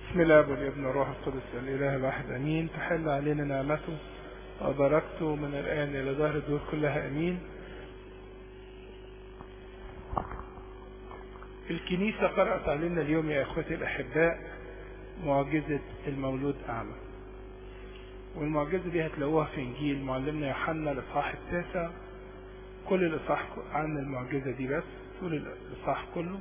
بسم الله والابن والروح القدس الاله الواحد امين تحل علينا نعمته وبركته من الان الى ظهر الدور كلها امين الكنيسة قرأت علينا اليوم يا اخوتي الاحباء معجزة المولود اعمى والمعجزة دي هتلاقوها في انجيل معلمنا يوحنا الاصحاح التاسع كل الاصحاح عن المعجزة دي بس طول الاصحاح كله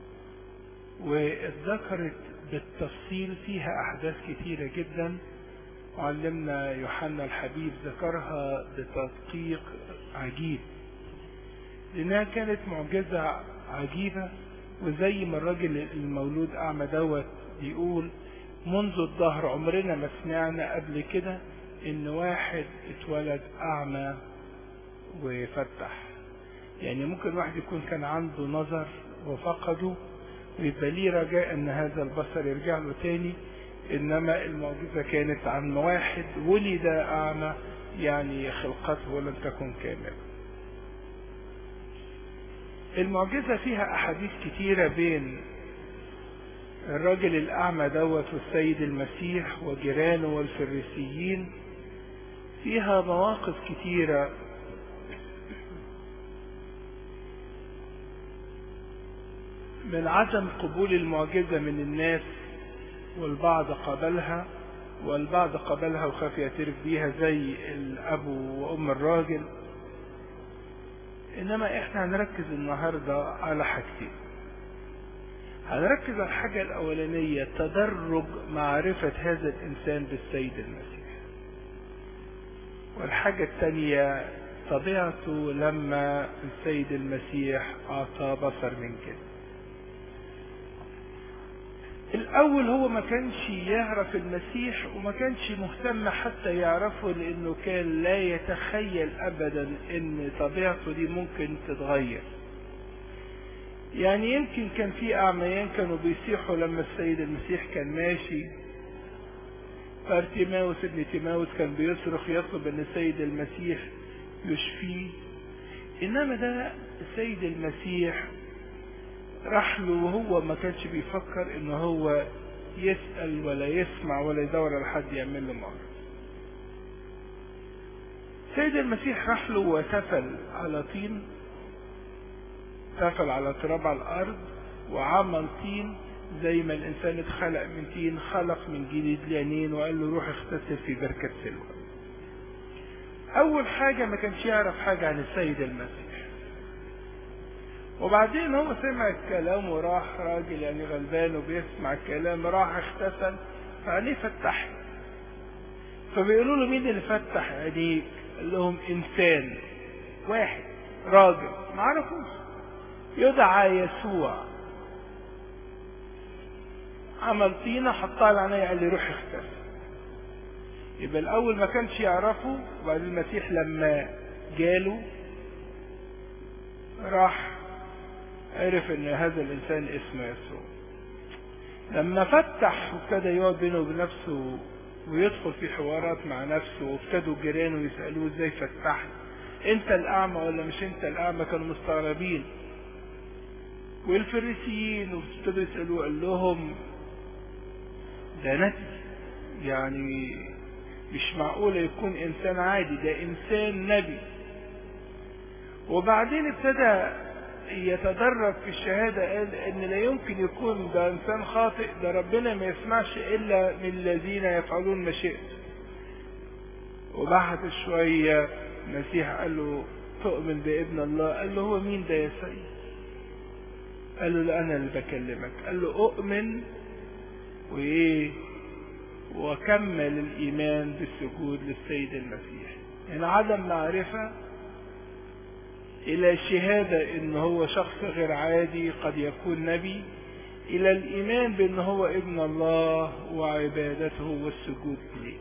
واتذكرت بالتفصيل فيها احداث كتيرة جدا معلمنا يوحنا الحبيب ذكرها بتدقيق عجيب لانها كانت معجزة عجيبة وزي ما الراجل المولود اعمى دوت بيقول منذ الظهر عمرنا ما سمعنا قبل كده ان واحد اتولد اعمى وفتح يعني ممكن واحد يكون كان عنده نظر وفقده ويبقى ليه رجاء ان هذا البصر يرجع له تاني انما المعجزة كانت عن واحد ولد اعمى يعني خلقته لم تكن كاملة المعجزة فيها احاديث كتيرة بين الراجل الاعمى دوت والسيد المسيح وجيرانه والفريسيين فيها مواقف كتيرة من عدم قبول المعجزة من الناس والبعض قبلها والبعض قبلها وخاف يعترف بيها زي الأب وأم الراجل إنما إحنا هنركز النهاردة على حاجتين هنركز على الحاجة الأولانية تدرج معرفة هذا الإنسان بالسيد المسيح والحاجة الثانية طبيعته لما السيد المسيح أعطى بصر من كده الاول هو ما كانش يعرف المسيح وما كانش مهتم حتى يعرفه لانه كان لا يتخيل ابدا ان طبيعته دي ممكن تتغير يعني يمكن كان في اعميان كانوا بيصيحوا لما السيد المسيح كان ماشي فارتيماوس ابن تيماوس كان بيصرخ يطلب ان السيد المسيح يشفيه انما ده السيد المسيح راح له وهو ما كانش بيفكر ان هو يسأل ولا يسمع ولا يدور على حد يعمل له معروف سيد المسيح راح له وتفل على طين تفل على تراب على الارض وعمل طين زي ما الانسان اتخلق من طين خلق من جديد لينين وقال له روح اغتسل في بركة سلوى اول حاجة ما كانش يعرف حاجة عن السيد المسيح وبعدين هو سمع الكلام وراح راجل يعني غلبان وبيسمع الكلام راح اغتسل فعينيه فتحت فبيقولوا له مين اللي فتح عينيك؟ قال لهم انسان واحد راجل ما عرفوش يدعى يسوع عمل طينة حطها على عينيه قال لي روح اغتسل يبقى الاول ما كانش يعرفه وبعدين المسيح لما جاله راح عرف ان هذا الانسان اسمه يسوع لما فتح وابتدى يقعد بينه وبين نفسه ويدخل في حوارات مع نفسه وابتدوا جيرانه يسألوه ازاي فتحت انت الاعمى ولا مش انت الاعمى كانوا مستغربين والفريسيين وابتدوا يسألوه قال لهم ده نبي يعني مش معقولة يكون انسان عادي ده انسان نبي وبعدين ابتدى يتدرج في الشهادة قال ان لا يمكن يكون ده انسان خاطئ ده ربنا ما يسمعش الا من الذين يفعلون مشيئته وبعد شوية المسيح قال له تؤمن بابن الله قال له هو مين ده يا سيد قال له لا انا اللي بكلمك قال له اؤمن وايه وكمل الايمان بالسجود للسيد المسيح يعني عدم معرفة الى شهادة ان هو شخص غير عادي قد يكون نبي الى الايمان بان هو ابن الله وعبادته والسجود اليه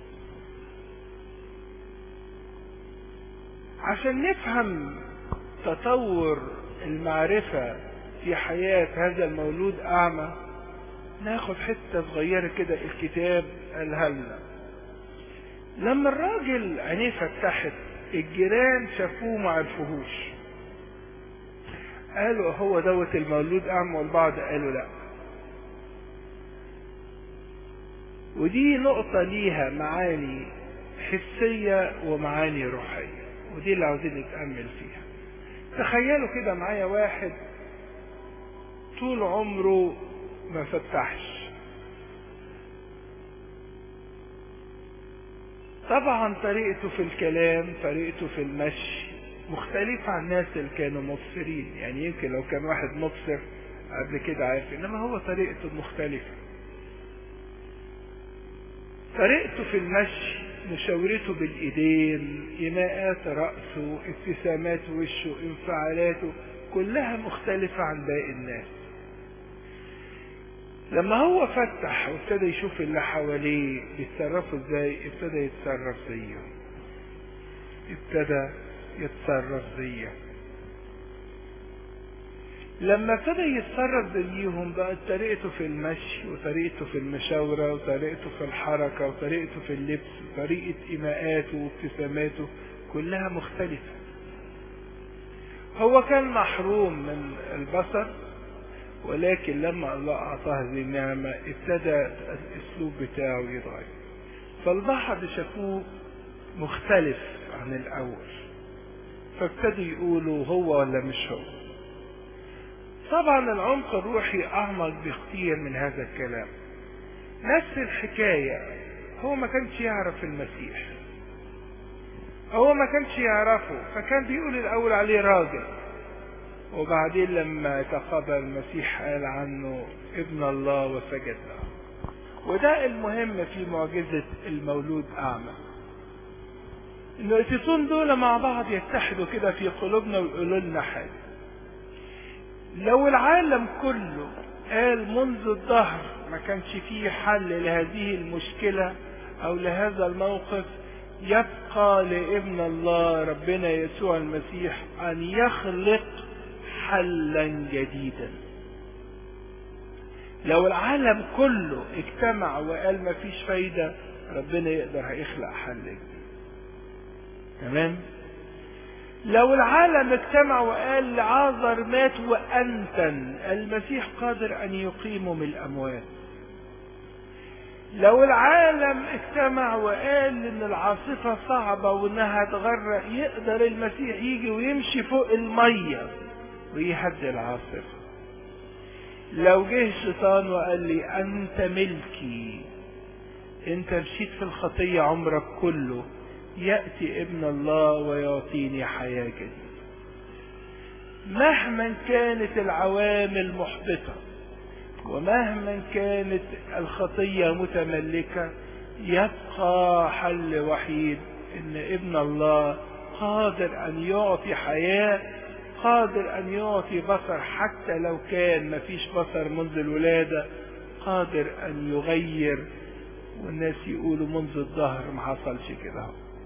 عشان نفهم تطور المعرفة في حياة هذا المولود اعمى ناخد حتة صغيرة كده الكتاب قالها لنا لما الراجل عينيه فتحت الجيران شافوه ما عرفوهوش قالوا هو دوت المولود أعمى والبعض قالوا لا ودي نقطة ليها معاني حسية ومعاني روحية ودي اللي عاوزين نتأمل فيها تخيلوا كده معايا واحد طول عمره ما فتحش طبعا طريقته في الكلام طريقته في المشي مختلفة عن الناس اللي كانوا مبصرين يعني يمكن لو كان واحد مبصر قبل كده عارف انما هو طريقته مختلفة طريقته في المشي مشاورته بالايدين ايماءات رأسه ابتسامات وشه انفعالاته كلها مختلفة عن باقي الناس لما هو فتح وابتدى يشوف اللي حواليه بيتصرفوا ازاي ابتدى يتصرف زيه ابتدى يتصرف زيه لما ابتدى يتصرف زيهم بقت طريقته في المشي وطريقته في المشاورة وطريقته في الحركة وطريقته في اللبس وطريقة إيماءاته وابتساماته كلها مختلفة هو كان محروم من البصر ولكن لما الله أعطاه هذه النعمة ابتدى الأسلوب بتاعه يتغير فالبعض شافوه مختلف عن الأول فابتدوا يقولوا هو ولا مش هو طبعا العمق الروحي أعمق بكثير من هذا الكلام نفس الحكاية هو ما كانش يعرف المسيح هو ما كانش يعرفه فكان بيقول الأول عليه راجل وبعدين لما تقابل المسيح قال عنه ابن الله وسجد له وده المهم في معجزة المولود أعمى إن الاتنين دول مع بعض يتحدوا كده في قلوبنا ويقولوا لنا حاجة لو العالم كله قال منذ الظهر ما كانش فيه حل لهذه المشكلة أو لهذا الموقف يبقى لابن الله ربنا يسوع المسيح أن يخلق حلا جديدا لو العالم كله اجتمع وقال ما فيش فايدة ربنا يقدر هيخلق حل جديد تمام لو العالم اجتمع وقال لعازر مات وأنتن المسيح قادر أن يقيمه من الأموات لو العالم اجتمع وقال ان العاصفة صعبة وانها تغرق يقدر المسيح يجي ويمشي فوق المية ويهدي العاصفة لو جه الشيطان وقال لي انت ملكي انت مشيت في الخطية عمرك كله يأتي ابن الله ويعطيني حياة جديدة مهما كانت العوامل محبطة ومهما كانت الخطية متملكة يبقى حل وحيد ان ابن الله قادر ان يعطي حياة قادر ان يعطي بصر حتى لو كان مفيش بصر منذ الولادة قادر ان يغير والناس يقولوا منذ الظهر ما حصلش كده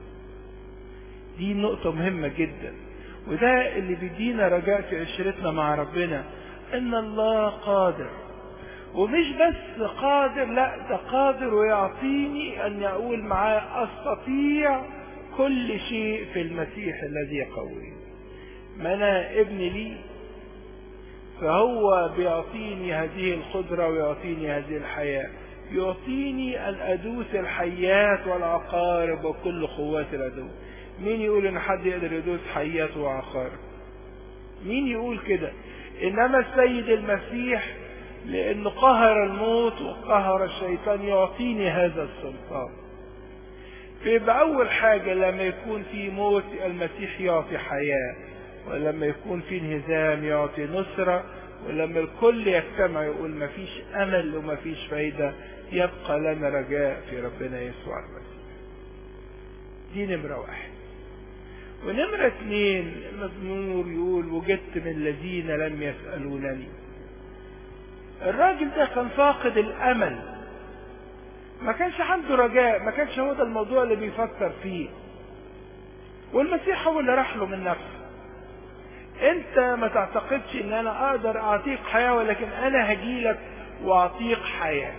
دي نقطة مهمة جدا وده اللي بيدينا رجاء في عشرتنا مع ربنا ان الله قادر ومش بس قادر لا ده قادر ويعطيني ان اقول معاه استطيع كل شيء في المسيح الذي يقويني ما انا ابن لي فهو بيعطيني هذه القدرة ويعطيني هذه الحياة يعطيني ان ادوس الحيات والعقارب وكل قوات العدو مين يقول ان حد يقدر يدوس حيات وعقارب مين يقول كده انما السيد المسيح لأنه قهر الموت وقهر الشيطان يعطيني هذا السلطان فيبقى أول حاجة لما يكون في موت المسيح يعطي حياة ولما يكون في انهزام يعطي نصرة ولما الكل يجتمع يقول ما فيش أمل وما فيش فايدة يبقى لنا رجاء في ربنا يسوع المسيح دي نمرة واحد ونمرة اثنين المزمور يقول وجدت من الذين لم يسألونني الراجل ده كان فاقد الامل ما كانش عنده رجاء ما كانش هو ده الموضوع اللي بيفكر فيه والمسيح هو اللي راح له من نفسه انت ما تعتقدش ان انا اقدر اعطيك حياة ولكن انا هجيلك واعطيك حياة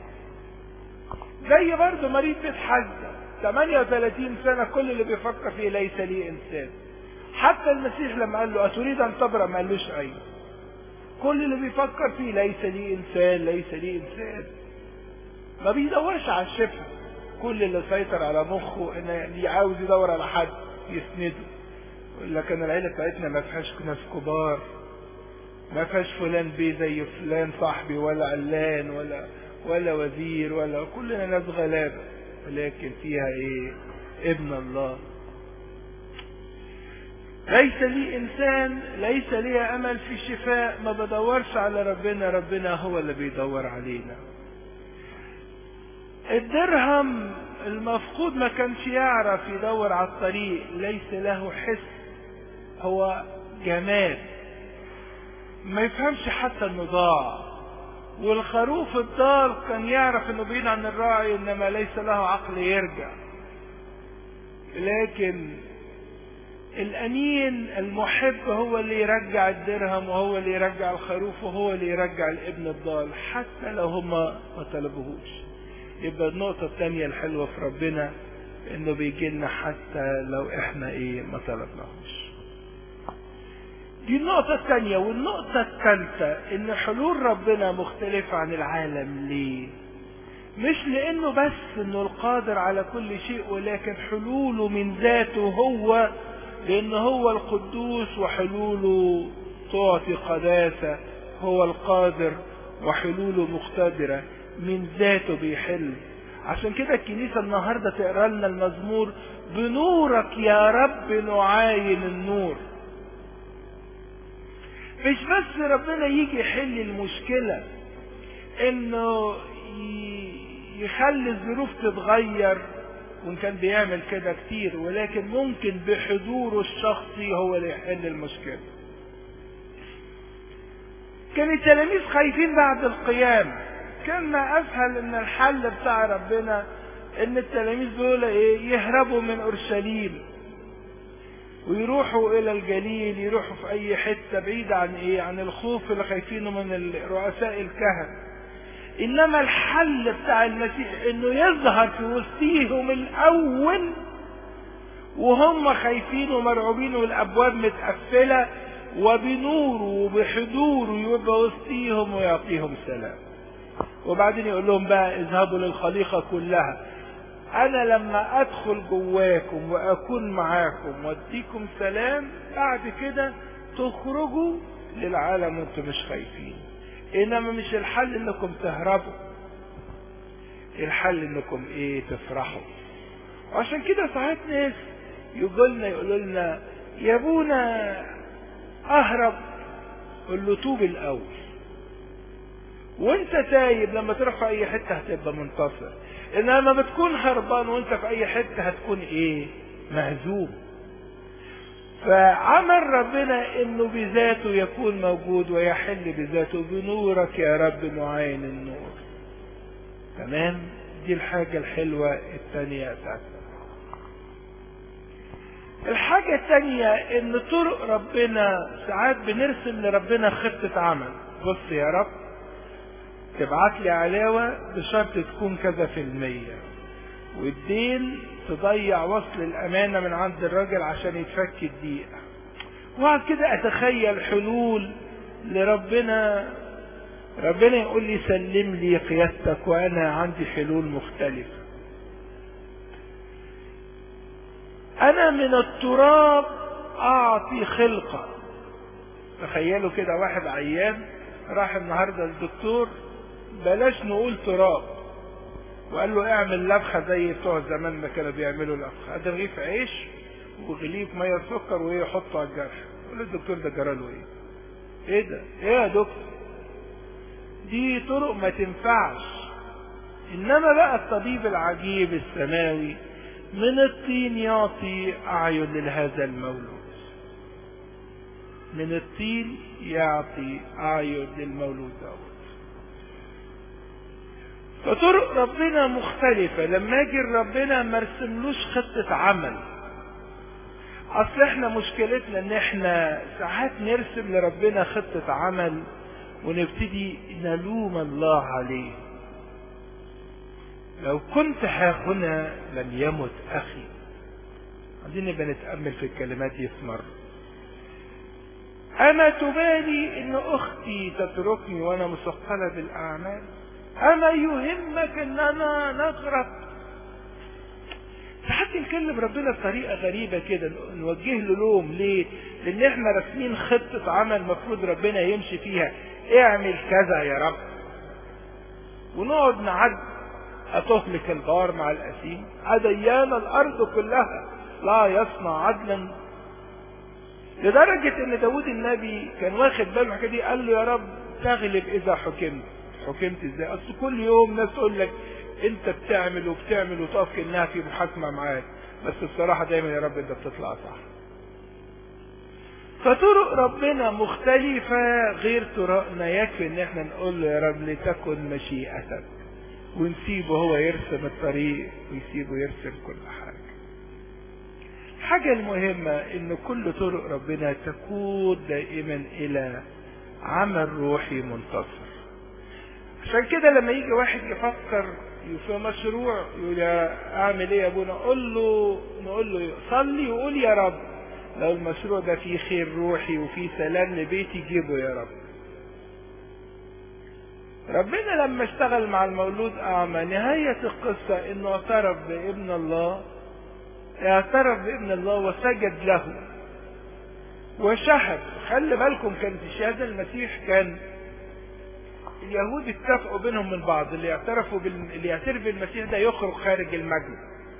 زي برضه مريض بيت حزة 38 سنة كل اللي بيفكر فيه ليس لي انسان حتى المسيح لما قال له اتريد ان تبرأ ما قالوش ايوه كل اللي بيفكر فيه ليس لي انسان ليس لي انسان ما بيدورش على الشفاء كل اللي سيطر على مخه ان يعني عاوز يدور على حد يسنده يقول لك انا العيله بتاعتنا ما فيهاش ناس كبار ما فيهاش فلان بيه زي فلان صاحبي ولا علان ولا ولا وزير ولا كلنا ناس غلابه ولكن فيها ايه ابن الله ليس لي انسان ليس لي امل في الشفاء ما بدورش على ربنا ربنا هو اللي بيدور علينا الدرهم المفقود ما كانش يعرف يدور على الطريق ليس له حس هو جماد ما يفهمش حتى انه ضاع والخروف الضال كان يعرف انه بعيد عن الراعي انما ليس له عقل يرجع لكن الامين المحب هو اللي يرجع الدرهم وهو اللي يرجع الخروف وهو اللي يرجع الابن الضال حتى لو هما ما طلبوهوش يبقى النقطة الثانية الحلوة في ربنا انه بيجي لنا حتى لو احنا ايه ما طلبناهوش دي النقطة الثانية والنقطة الثالثة ان حلول ربنا مختلفة عن العالم ليه مش لانه بس انه القادر على كل شيء ولكن حلوله من ذاته هو لان هو القدوس وحلوله تعطي قداسة هو القادر وحلوله مقتدرة من ذاته بيحل عشان كده الكنيسة النهاردة تقرا لنا المزمور بنورك يا رب نعاين النور مش بس ربنا يجي يحل المشكلة انه يخلي الظروف تتغير وان كان بيعمل كده كتير ولكن ممكن بحضوره الشخصي هو اللي يحل المشكلة كان التلاميذ خايفين بعد القيامة كان ما اسهل ان الحل بتاع ربنا ان التلاميذ دول ايه يهربوا من اورشليم ويروحوا الى الجليل يروحوا في اي حتة بعيدة عن ايه عن الخوف اللي خايفينه من رؤساء الكهنة انما الحل بتاع المسيح انه يظهر في وسطيهم الاول وهم خايفين ومرعوبين والابواب متقفلة وبنوره وبحضوره يبقى وسطيهم ويعطيهم سلام وبعدين يقول لهم بقى اذهبوا للخليقة كلها انا لما ادخل جواكم واكون معاكم واديكم سلام بعد كده تخرجوا للعالم وانتم مش خايفين انما مش الحل انكم تهربوا الحل انكم ايه تفرحوا وعشان كده ساعات ناس يقولنا يقولوا لنا يا ابونا اهرب قول له توب الاول وانت تايب لما تروح في اي حته هتبقى منتصر انما لما بتكون هربان وانت في اي حته هتكون ايه مهزوم فعمل ربنا انه بذاته يكون موجود ويحل بذاته بنورك يا رب نعاين النور تمام دي الحاجة الحلوة الثانية بتاعتنا الحاجة الثانية ان طرق ربنا ساعات بنرسم لربنا خطة عمل بص يا رب تبعت لي علاوة بشرط تكون كذا في المية والدين تضيع وصل الأمانة من عند الراجل عشان يتفك الدقيقة وبعد كده أتخيل حلول لربنا ربنا يقول لي سلم لي قيادتك وأنا عندي حلول مختلفة أنا من التراب أعطي خلقة تخيلوا كده واحد عيان راح النهارده للدكتور بلاش نقول تراب وقال له اعمل لبخه زي بتوع زمان ما كانوا بيعملوا لبخه ادي رغيف عيش وغليه في ميه سكر وايه يحطه على الجرح يقول الدكتور ده جرى له ايه؟ ايه ده؟ ايه يا دكتور؟ دي طرق ما تنفعش انما بقى الطبيب العجيب السماوي من الطين يعطي اعين لهذا المولود من الطين يعطي اعين للمولود دوت فطرق ربنا مختلفة لما اجي ربنا ما رسملوش خطة عمل اصل احنا مشكلتنا ان احنا ساعات نرسم لربنا خطة عمل ونبتدي نلوم الله عليه لو كنت ها هنا لم يمت اخي عايزين نبقى نتأمل في الكلمات دي في مرة أما تبالي إن أختي تتركني وأنا مثقلة بالأعمال اما يهمك اننا نغرق ساعات نكلم ربنا بطريقه غريبه كده نوجه له لوم ليه لان احنا راسمين خطه عمل المفروض ربنا يمشي فيها اعمل كذا يا رب ونقعد نعد أتهلك البار مع الأثيم أديان الأرض كلها لا يصنع عدلا لدرجة ان داود النبي كان واخد باله الحكايه دي قال له يا رب تغلب اذا حكمت حكمت ازاي اصل كل يوم ناس تقول لك انت بتعمل وبتعمل وتقف كانها في محاكمه معاك بس بصراحه دايما يا رب انت بتطلع صح فطرق ربنا مختلفة غير طرقنا يكفي ان احنا نقول له يا رب لتكن مشيئتك ونسيبه هو يرسم الطريق ويسيبه يرسم كل حاجة الحاجة المهمة ان كل طرق ربنا تقود دائما الى عمل روحي منتصر عشان كده لما يجي واحد يفكر في مشروع يقول يا اعمل ايه يا ابونا قول له نقول له صلي وقول يا رب لو المشروع ده فيه خير روحي وفيه سلام لبيتي جيبه يا رب ربنا لما اشتغل مع المولود اعمى نهاية القصة انه اعترف بابن الله اعترف بابن الله وسجد له وشهد خلي بالكم كانت الشهادة المسيح كان اليهود اتفقوا بينهم من بعض اللي يعترفوا بال... اللي يعترف بالمسيح ده يخرج خارج المجمع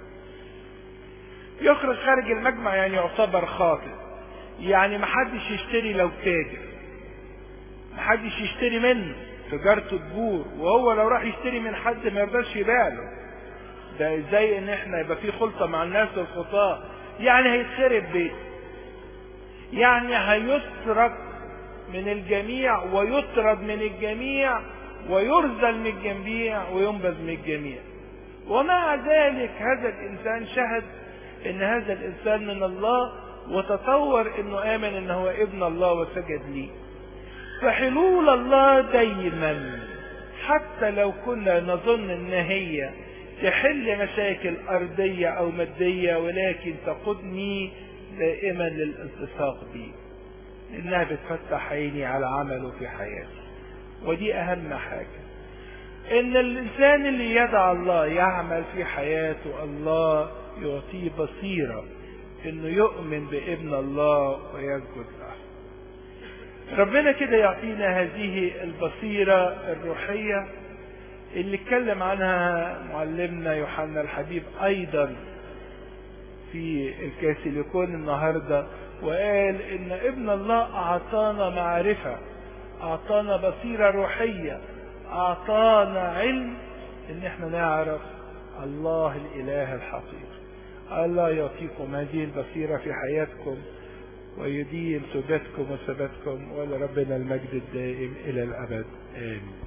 يخرج خارج المجمع يعني يعتبر خاطئ يعني محدش يشتري لو تاجر محدش يشتري منه تجارته تبور وهو لو راح يشتري من حد ما يرضاش يبيع له ده ازاي ان احنا يبقى في خلطة مع الناس والخطاة يعني هيتخرب بيت يعني هيسرق من الجميع ويطرد من الجميع ويرزل من الجميع وينبذ من الجميع ومع ذلك هذا الانسان شهد ان هذا الانسان من الله وتصور انه امن ان هو ابن الله وسجد ليه فحلول الله دايما حتى لو كنا نظن ان هي تحل مشاكل ارضية او مادية ولكن تقودني دائما للالتصاق بيه انها بتفتح عيني على عمله في حياتي ودي اهم حاجة ان الانسان اللي يدعى الله يعمل في حياته الله يعطيه بصيرة انه يؤمن بابن الله ويسجد له ربنا كده يعطينا هذه البصيرة الروحية اللي اتكلم عنها معلمنا يوحنا الحبيب ايضا في الكاثوليكون النهاردة وقال ان ابن الله اعطانا معرفة اعطانا بصيرة روحية اعطانا علم ان احنا نعرف الله الاله الحقيقي الله يعطيكم هذه البصيرة في حياتكم ويديم توبتكم وثباتكم ولربنا المجد الدائم الى الابد امين